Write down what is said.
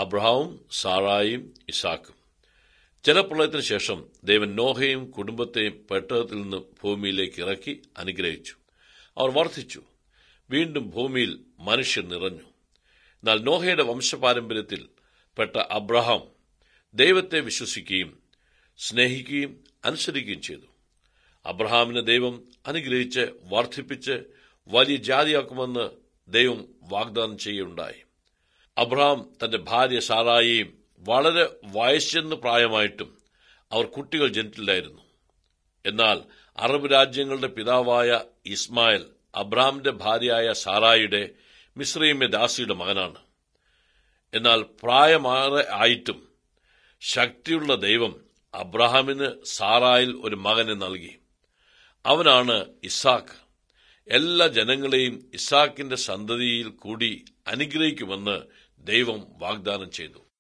അബ്രഹാവും സാറായും ഇസാക്കും ജലപ്രളയത്തിന് ശേഷം ദൈവൻ നോഹയും കുടുംബത്തെയും പെട്ടകത്തിൽ നിന്ന് ഭൂമിയിലേക്ക് ഇറക്കി അനുഗ്രഹിച്ചു അവർ വർദ്ധിച്ചു വീണ്ടും ഭൂമിയിൽ മനുഷ്യർ നിറഞ്ഞു എന്നാൽ നോഹയുടെ വംശപാരമ്പര്യത്തിൽ പെട്ട അബ്രഹാം ദൈവത്തെ വിശ്വസിക്കുകയും സ്നേഹിക്കുകയും അനുസരിക്കുകയും ചെയ്തു അബ്രഹാമിനെ ദൈവം അനുഗ്രഹിച്ച് വർദ്ധിപ്പിച്ച് വലിയ ജാതിയാക്കുമെന്ന് ദൈവം വാഗ്ദാനം ചെയ്യുകയുണ്ടായി അബ്രഹാം തന്റെ ഭാര്യ സാറായെയും വളരെ വയസ്സെന്ന് പ്രായമായിട്ടും അവർ കുട്ടികൾ ജനിച്ചില്ലായിരുന്നു എന്നാൽ അറബ് രാജ്യങ്ങളുടെ പിതാവായ ഇസ്മായിൽ അബ്രഹാമിന്റെ ഭാര്യയായ സാറായിയുടെ മിശ്രീമെ ദാസിയുടെ മകനാണ് എന്നാൽ പ്രായമാറെ ആയിട്ടും ശക്തിയുള്ള ദൈവം അബ്രഹാമിന് സാറായിൽ ഒരു മകനെ നൽകി അവനാണ് ഇസാക്ക് എല്ലാ ജനങ്ങളെയും ഇസാക്കിന്റെ സന്തതിയിൽ കൂടി അനുഗ്രഹിക്കുമെന്ന് ദൈവം വാഗ്ദാനം ചെയ്തു